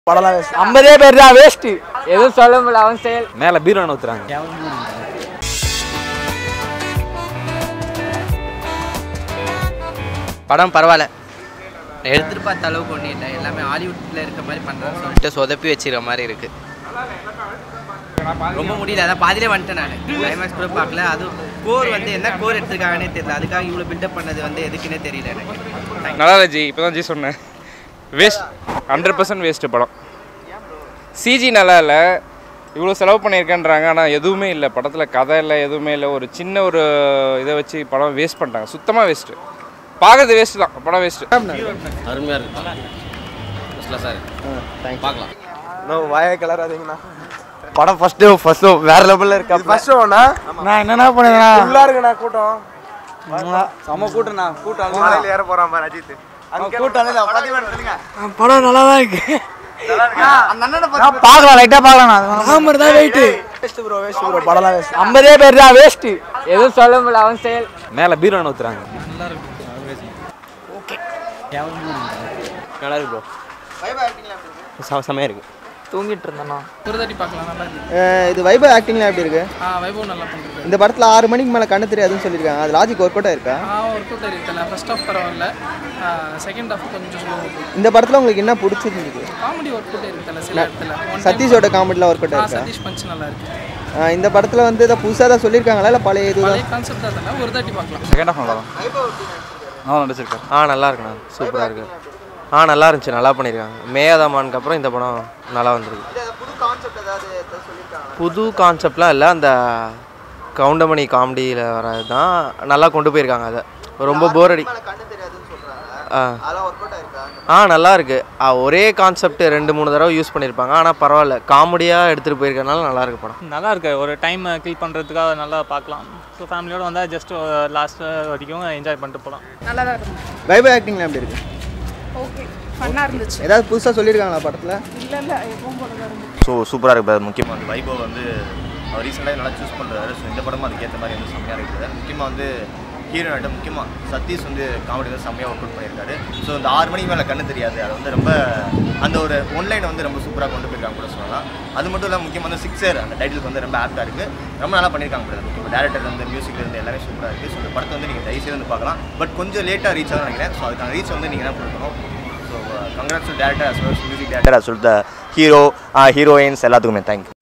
படம்லாம் வேஸ்ட் ஐம்பதே பேர் தான் வேஸ்ட் எதுவும் சொல்ல முடியல அவன் செயல் மேலே பீரோன்னு ஊற்றுறாங்க படம் பரவாயில்ல எதிர்பார்த்த அளவுக்கு ஒன்றும் இல்லை எல்லாமே ஹாலிவுட்டில் இருக்க மாதிரி பண்ணுறான்னு சொல்லிட்டு சொதப்பி வச்சிருக்க மாதிரி இருக்கு ரொம்ப முடியல அதான் பாதியிலே வந்துட்டேன் நான் கிளைமேக்ஸ் கூட பார்க்கல அதுவும் கோர் வந்து என்ன கோர் எடுத்திருக்காங்கன்னே தெரியல அதுக்காக இவ்வளோ பில்டப் பண்ணது வந்து எதுக்குன்னே தெரியல எனக்கு Thank you. நல்லா இல்லை ஜி இப்போ தான் ஜி சொன்னேன் வேஸ்ட் ஹண்ட்ரட் பர்சன்ட் வேஸ்ட்டு படம் சிஜி நல்லா இல்லை இவ்வளோ செலவு பண்ணியிருக்கேன்றாங்க ஆனால் எதுவுமே இல்லை படத்தில் கதை இல்லை எதுவுமே இல்லை ஒரு சின்ன ஒரு இதை வச்சு படம் வேஸ்ட் பண்ணிட்டாங்க சுத்தமாக வேஸ்ட்டு பார்க்கறது வேஸ்ட்டு தான் படம் வேஸ்ட்டு அருமையாக இருக்கு சார் பார்க்கலாம் இன்னும் வாயை கிளறாதீங்கண்ணா படம் ஃபர்ஸ்ட் ஃபர்ஸ்ட் வேற லெவல்ல இருக்கு ஃபர்ஸ்ட் ஒண்ணா நான் என்னண்ணா பண்ணுவேன் ஃபுல்லா இருக்குண்ணா கூட்டம் செம கூட்டம்ண்ணா கூட்டம் மலையில ஏற போறான் பாரு அஜித் கூட்டம் படம் நல்லா தான் இருக்கு பார்க்கலாம் லைட்டா பார்க்கலாம் ஆமர் தான் wait waste bro waste bro படம்லாம் வேஸ்ட் ஐம்பதே பேர் தான் வேஸ்ட் எதுவும் சொல்ல முடியல அவன் செயல் மேலே பீரோன்னு ஊற்றுறாங்க நல்லா இருக்கு ப்ரோ செமையாக இருக்கு தூங்கிட்டு இருந்தேண்ணா ஒரு தாட்டி பார்க்கலாம் நல்லா இருக்கு இது வைபவ் ஆக்டிங்லாம் எப்படி இருக்கு ஆ வைபவ் நல்லா பண்ணிருக்கு இந்த படத்தில் ஆறு மணிக்கு மேலே கண்ணு தெரியாதுன்னு சொல்லியிருக்காங்க அது லாஜிக் ஒர்க் அவுட் இருக்கா ஆ ஒர்க் அவுட் இருக்குல்ல ஃபர்ஸ்ட் ஹாஃப் பரவாயில்ல செகண்ட் ஹாஃப் கொஞ்சம் ஸ்லோ இந்த படத்தில் உங்களுக்கு என்ன பிடிச்சிருந்துருக்கு காமெடி ஒர்க் அவுட் இருக்குல்ல சில இடத்துல One time- சதீஷோட காமெடிலாம் ஒர்க் அவுட் ஆ இருக்கா சதீஷ் பஞ்ச் நல்லா இருக்கு ஆ, இந்த படத்தில் வந்து இதை புதுசாக தான் சொல்லியிருக்காங்களா இல்லை பழைய இதுதான் பழைய கான்செப்ட் தான் தானே ஒரு தாட்டி பார்க்கலாம் செகண்ட் ஆஃப் நல்லா தான் நல்லா நடிச்சிருக்காரு ஆ நல்லா இருக்குண்ணா சூப்பராக இருக்கு ஆ நல்லா இருந்துச்சு நல்லா பண்ணியிருக்காங்க மேயாதமானுக்கு அப்புறம் இந்த படம் நல்லா வந்திருக்கு புது கான்செப்ட்லாம் இல்லை அந்த கவுண்டமணி காமெடியில் வர்றது தான் நல்லா கொண்டு போயிருக்காங்க அதை ரொம்ப போர் அடி ஆ ஆ நல்லா இருக்கு ஆ, ஒரே கான்செப்ட் ரெண்டு மூணு தடவை யூஸ் பண்ணியிருப்பாங்க ஆனால் பரவாயில்ல காமெடியாக எடுத்துகிட்டு போயிருக்கனால நல்லா இருக்கு படம் நல்லா இருக்கு ஒரு டைம் கில் பண்ணுறதுக்காக நல்லா பார்க்கலாம் ஸோ ஃபேமிலியோட வந்தால் ஜஸ்ட் லாஸ்ட் வரைக்கும் என்ஜாய் பண்ணிட்டு போகலாம் நல்லா தான் இருக்கும் வைபவ் ஆக்டிங்லாம் எப்படி இருக்கு ஓகே ஃபன்னாக இருந்துச்சு ஏதாவது புதுசாக சொல்லியிருக்காங்களா படத்தில் இல்லை இல்லை எப்பவும் போல தான் இருந்துச்சு ஸோ சூப்பராக இருக்கு brother. முக்கியமாக வந்து வைபவ் வந்து அவர் ரீசெண்டாக நல்லா சூஸ் பண்ணுறாரு ஸோ இந்த படமும் அதுக்கேற்ற மாதிரி வந்து செம்மையாக இருக்குது முக்கியமாக வந்து ஹீரோயிட்ட முக்கியமாக சதீஷ் வந்து காமெடி வந்து செம்மையாக ஒர்க் அவுட் பண்ணியிருக்காரு ஸோ இந்த ஆறு மணிக்கு மேலே கண்ணு தெரியாது அது வந்து ரொம்ப அந்த ஒரு ஒன்லைன் வந்து ரொம்ப சூப்பராக கொண்டு போயிருக்காங்க கூட சொல்லலாம் அது மட்டும் இல்லாமல் முக்கியமாக வந்து சிக்ஸர் அந்த டைட்டிலுக்கு வந்து ரொம்ப ஆப்டாக இருக்குது ரொம்ப நல்லா பண்ணியிருக்காங்க கூட முக்கியமாக டேரக்டர் வந்து மியூசிக் இருந்து எல்லாமே சூப்பராக இருக்குது ஸோ இந்த படத்தை வந்து நீங்கள் தயவுசெய்து வந்து பார்க்கலாம் பட் கொஞ்சம் லேட்டாக ரீச் ஆகும் நினைக்கிறேன் ஸோ அதுக்கான ரீச் வந்து நீங்கள் தான் கொடுக்கணும் so congrats director as well music director as well the hero heroines எல்லாத்துக்குமே தேங்க்யூ